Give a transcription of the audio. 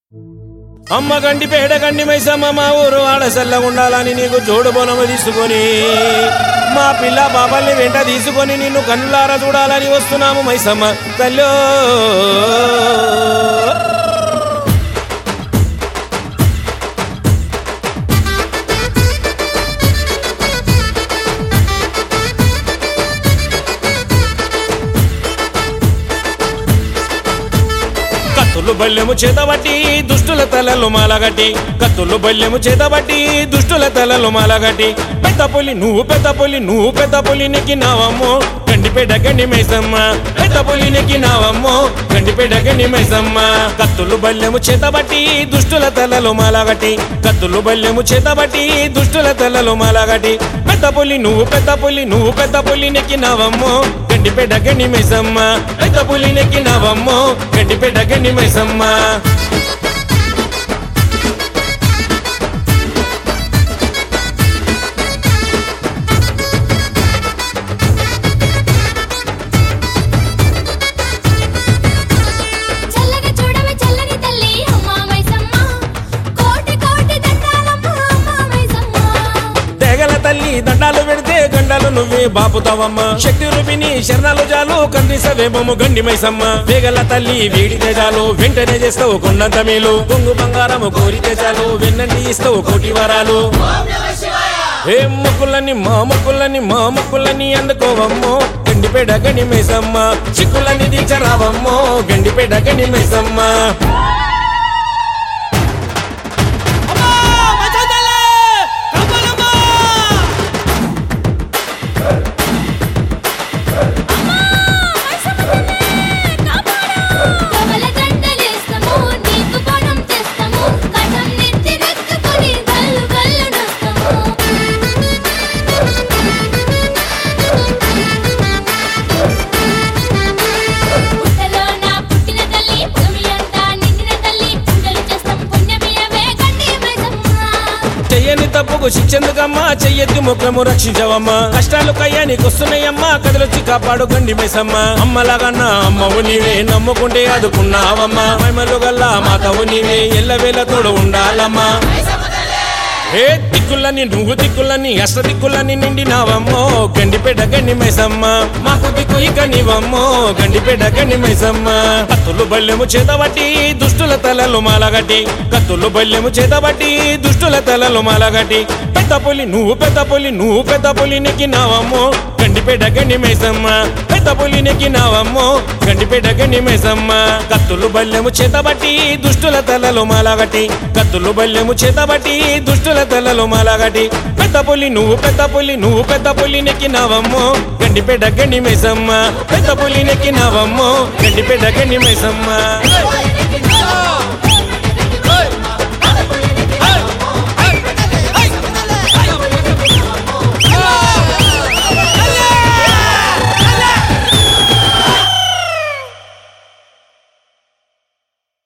అమ్మ గండి పేడ గండి మైసమ్మ మా ఊరు ఆడ ఉండాలని నీకు జోడు బొనము తీసుకొని మా పిల్ల బాబల్ని వెంట తీసుకొని నిన్ను కన్నులారా చూడాలని వస్తున్నాము మైసమ్మ తల్లో కత్తులు బల్లెము చేతబట్టి దుష్టుల తలలు మాలగట్టి కత్తులు బల్లెము చేతబట్టి దుష్టుల తలలు మాలగట్టి పెద్ద పులి నువ్వు పెద్ద పులి నువ్వు పెద్ద పులి నెక్కినావమ్మో గండిపేట గండి మైసమ్మ పెద్ద పులి నెక్కినావమ్మో గండిపేట గండి మైసమ్మ కత్తులు బల్లెము చేతబట్టి దుష్టుల తలలు మాలగట్టి కత్తులు బల్లెము చేతబట్టి దుష్టుల తలలు మాలగట్టి పెద్ద పులి నువ్వు పెద్ద పులి నువ్వు పెద్ద పులి నెక్కినావమ్మో గండిపేట గండి మైసమ్మ పెద్ద పులి నెక్కినావమ్మో గండిపేట గండి మైసమ్మ చల్లగా చూడవే చల్లని తల్లి అమ్మా మైసమ్మ కోటి కోటి దండాలమ్మ అమ్మా మైసమ్మ తెగల తల్లి దండాలు పెడితే గండాలు నువ్వే బాపుతావమ్మ శక్తి రూపిణి శరణాలు జాలు కందిసవేమము గండి మైసమ్మ వేగల తల్లి వేడితే చాలు వెంటనే చేస్తావు కొండంత మేలు కొంగు బంగారము కోరితే చాలు వెన్నంటి ఇస్తావు కోటి వరాలు ఏ మొక్కులని మా మొక్కులని మా మొక్కులని అందుకోవమ్మో గండిపేట గండి మైసమ్మ చిక్కులని దించరావమ్మో గండిపేట గండి మైసమ్మ కవల దండలేస్తాము నీకు బోనం చేస్తాము కటం నెత్తి రెక్కుకొని గల్లు గల్లు నొస్తాము పుట్టలో నా పుట్టిన తల్లి భూమి అంతా నిండిన తల్లి పూజలు చేస్తాం పుణ్యమియవే గండి మైసమ్మ చెయ్యని తప్పుకు శిక్షెందుకమ్మా చెయ్యెత్తి ముఖము రక్షించవమ్మా కష్టాలు కయ్యానికి వస్తున్నాయమ్మా కదలొచ్చి కాపాడు గండి మైసమ్మ అమ్మలాగన్నా అమ్మవు నీవే నమ్ముకుంటే అదుకున్నావమ్మా మైమలు గల్లా మాతవు నీవే ఎల్లవేళ తోడు ఉండాలమ్మా ఏ దిక్కులని నువ్వు దిక్కులని అష్ట దిక్కులని నిండినావమ్మో గండిపేట గండి మైసమ్మ మాకు దిక్కు ఇక నీవమ్మో గండిపేట గండి మైసమ్మ కత్తులు బల్లెము చేతబట్టి దుష్టుల తలలు మాలగట్టి కత్తులు బల్లెము చేతబట్టి దుష్టుల తలలు మాలగట్టి పెద్ద పులి నువ్వు పెద్ద పులి నువ్వు పెద్ద పులి నెక్కినావమ్మో గండిపేట గండి మైసమ్మ పెద్ద పులి నెక్కినావమ్మో గండిపేట గండి మైసమ్మ కత్తులు బల్లెము చేతబట్టి దుష్టుల తలలు మాలగట్టి కత్తులు బల్లెము చేతబట్టి దుష్టుల తలలు మాలగట్టి పెద్ద పులి నువ్వు పెద్ద పులి నువ్వు పెద్ద పులి నెక్కినావమ్మో గండిపేట గండి మైసమ్మ పెద్ద పులి నెక్కినావమ్మో గండిపేట గండి మైసమ్మ